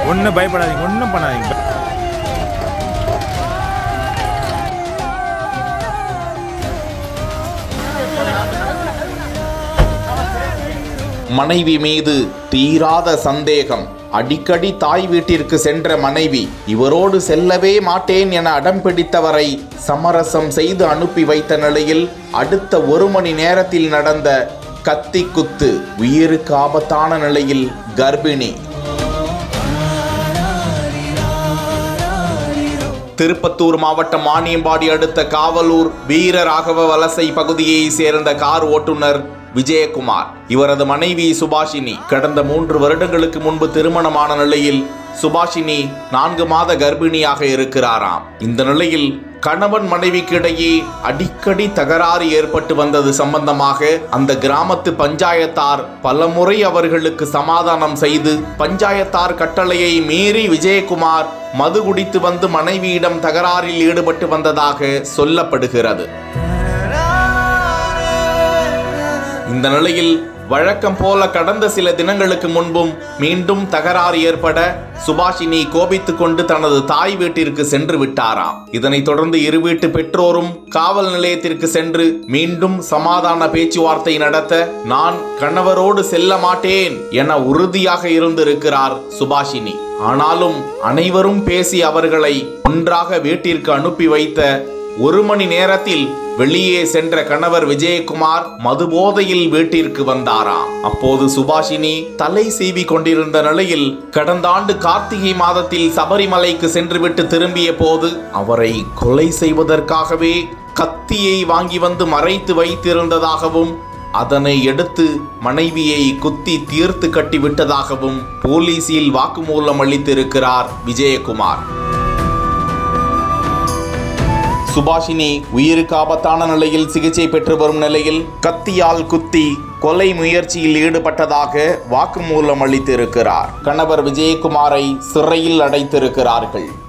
ஒன்றும் பயப்படாதீங்க ஒன்றும் பண்ணாதீங்க மனைவி மீது தீராத சந்தேகம் அடிக்கடி தாய் வீட்டிற்கு சென்ற மனைவி இவரோடு செல்லவே மாட்டேன் என அடம் பிடித்தவரை சமரசம் செய்து அனுப்பி வைத்த நிலையில் அடுத்த ஒரு மணி நேரத்தில் நடந்த கத்தி குத்து உயிருக்கு ஆபத்தான நிலையில் கர்ப்பிணி திருப்பத்தூர் மாவட்டம் மானியம்பாடி அடுத்த காவலூர் வீரராகவ வலசை பகுதியை சேர்ந்த கார் ஓட்டுநர் விஜயகுமார் இவரது மனைவி சுபாஷினி கடந்த மூன்று வருடங்களுக்கு முன்பு திருமணமான நிலையில் சுபாஷினி நான்கு மாத கர்ப்பிணியாக இருக்கிறாராம் இந்த நிலையில் கணவன் மனைவிக்கு இடையே அடிக்கடி தகராறு ஏற்பட்டு வந்தது சம்பந்தமாக அந்த கிராமத்து பஞ்சாயத்தார் பலமுறை அவர்களுக்கு சமாதானம் செய்து பஞ்சாயத்தார் கட்டளையை மீறி விஜயகுமார் மது குடித்து வந்து மனைவியிடம் தகராறில் ஈடுபட்டு வந்ததாக சொல்லப்படுகிறது இந்த நிலையில் வழக்கம் போல கடந்த சில தினங்களுக்கு முன்பும் மீண்டும் தகராறு ஏற்பட சுபாஷினி கோபித்துக் கொண்டு தனது தாய் வீட்டிற்கு சென்று விட்டாராம் இதனைத் தொடர்ந்து இரு வீட்டு பெற்றோரும் காவல் நிலையத்திற்கு சென்று மீண்டும் சமாதான பேச்சுவார்த்தை நடத்த நான் கணவரோடு செல்ல மாட்டேன் என உறுதியாக இருந்திருக்கிறார் சுபாஷினி ஆனாலும் அனைவரும் பேசி அவர்களை ஒன்றாக வீட்டிற்கு அனுப்பி வைத்த ஒரு மணி நேரத்தில் வெளியே சென்ற கணவர் விஜயகுமார் மதுபோதையில் வீட்டிற்கு வந்தாராம் அப்போது சுபாஷினி தலை சீவி கொண்டிருந்த நிலையில் கடந்த ஆண்டு கார்த்திகை மாதத்தில் சபரிமலைக்கு சென்றுவிட்டு திரும்பிய போது அவரை கொலை செய்வதற்காகவே கத்தியை வாங்கி வந்து மறைத்து வைத்திருந்ததாகவும் அதனை எடுத்து மனைவியை குத்தி தீர்த்து கட்டி விட்டதாகவும் போலீசில் வாக்குமூலம் அளித்திருக்கிறார் விஜயகுமார் சுபாஷினி உயிருக்கு ஆபத்தான நிலையில் சிகிச்சை பெற்று வரும் நிலையில் கத்தியால் குத்தி கொலை முயற்சியில் ஈடுபட்டதாக வாக்குமூலம் அளித்திருக்கிறார் கணவர் விஜயகுமாரை சிறையில் அடைத்திருக்கிறார்கள்